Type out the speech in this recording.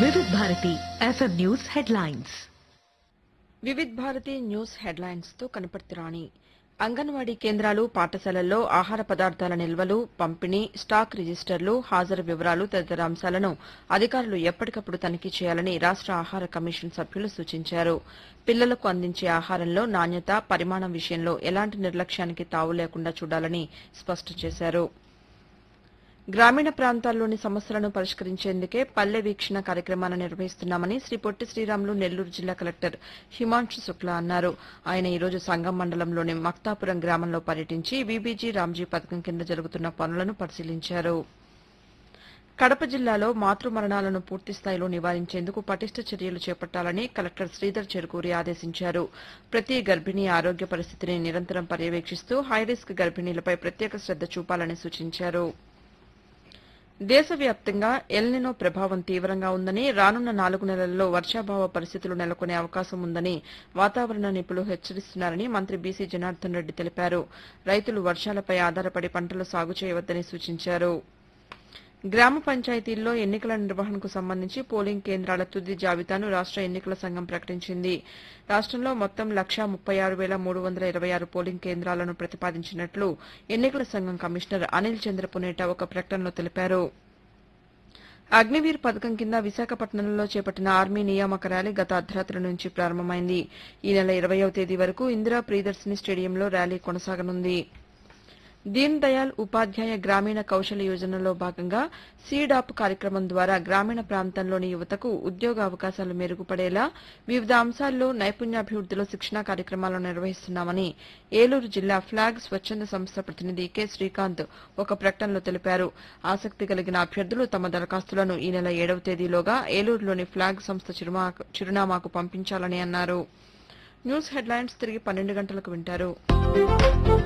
వివిధ Bharati FM news headlines Vividh Bharati news headlines తో కనపర్తి రాణి అంగన్వాడీ కేంద్రాలు పాఠశాలల్లో ఆహార పదార్థాల నిల్వలు పంపిణీ స్టాక్ రిజిస్టర్లు హాజరు వివరాలు తదితర అంశాలను అధికారులు ఎప్పటికప్పుడు తనిఖీ చేయాలని రాష్ట ఆహార కమిషన్ సభ్యులు సూచించారు పిల్లలకు అందించే ఆహారంలో నాణ్యత పరిమాణం విషయంలో ఎలాంటి నిర్లక్ష్యానికి తావు లేకుండా చూడాలని స్పష్టం చేశారు గ్రామీణ ప్రాంతాల్లోని సమస్యలను పరిష్కరించేందుకే పల్లె వీక్షణ కార్యక్రమాన్ని నిర్వహిస్తున్నామని శ్రీ పొట్టి శ్రీరాములు నెల్లూరు జిల్లా కలెక్టర్ హిమాంశు శుక్లా అన్నారు ఆయన ఈ రోజు సంగం మండలంలోని మక్తాపురం గ్రామంలో పర్యటించి వీబీజీ రామ్జీ పథకం కింద జరుగుతున్న పనులను పరిశీలించారు కడప జిల్లాలో మాతృ మరణాలను పూర్తిస్థాయిలో నివారించేందుకు పటిష్ట చర్యలు చేపట్టాలని కలెక్టర్ శ్రీధర్ చెరుకూరి ఆదేశించారు ప్రతి గర్భిణీ ఆరోగ్య పరిస్థితిని నిరంతరం పర్యవేక్షిస్తూ హైరిస్క్ గర్భిణీలపై ప్రత్యేక శ్రద్ద చూపాలని సూచించారు దేశవ్యాప్తంగా ఎల్నినో ప్రభావం తీవ్రంగా ఉందని రానున్న నాలుగు నెలల్లో వర్షాభావ పరిస్థితులు నెలకొనే అవకాశం ఉందని వాతావరణ నిపుణులు హెచ్చరిస్తున్నారని మంత్రి బీసీ జనార్దన్ రెడ్డి తెలిపారు రైతులు వర్షాలపై ఆధారపడి పంటలు సాగు చేయవద్దని సూచించారు గ్రామ పంచాయతీల్లో ఎన్నికల నిర్వహణకు సంబంధించి పోలింగ్ కేంద్రాల తుది జాబితాను రాష్ట ఎన్నికల సంఘం ప్రకటించింది రాష్టంలో మొత్తం లక్షా ముప్పై ఆరు వేల మూడు వందల ఇరవై ఆరు పోలింగ్ కేంద్రాలను ప్రతిపాదించినట్లు ఎన్నికల సంఘం కమిషనర్ అనిల్ చంద్ర పునేట ఒక ప్రకటనలో తెలిపారు అగ్నివీర్ పథకం కింద విశాఖపట్నంలో చేపట్టిన ఆర్మీ నియామక ర్యాలీ గత అర్ధరాత్రి నుంచి ప్రారంభమైంది ఈ నెల ఇరవయవ తేదీ వరకు ఇందిరా ప్రియదర్శిని స్టేడియంలో ర్యాలీ కొనసాగనుంది దీన్ దయాళ్ ఉపాధ్యాయ గ్రామీణ కౌశల యోజనలో భాగంగా సీడాప్ కార్యక్రమం ద్వారా గ్రామీణ ప్రాంతంలోని యువతకు ఉద్యోగ అవకాశాలు మెరుగుపడేలా వివిధ అంశాల్లో నైపుణ్యాభివృద్దిలో శిక్షణా కార్యక్రమాలను నిర్వహిస్తున్నామని ఏలూరు జిల్లా ఫ్లాగ్ స్వచ్ఛంద సంస్థ ప్రతినిధి కె శ్రీకాంత్ ఒక ప్రకటనలో తెలిపారు ఆసక్తి కలిగిన అభ్యర్థులు తమ దరఖాస్తులను ఈ నెల ఏడవ తేదీలోగా ఏలూరులోని ఫ్లాగ్ సంస్థ చిరుమా- చిరునామాకు పంపించాలని అన్నారు న్యూస్ హెడ్లైన్స్ తిరిగి పన్నెండు గంటలకు వింటారు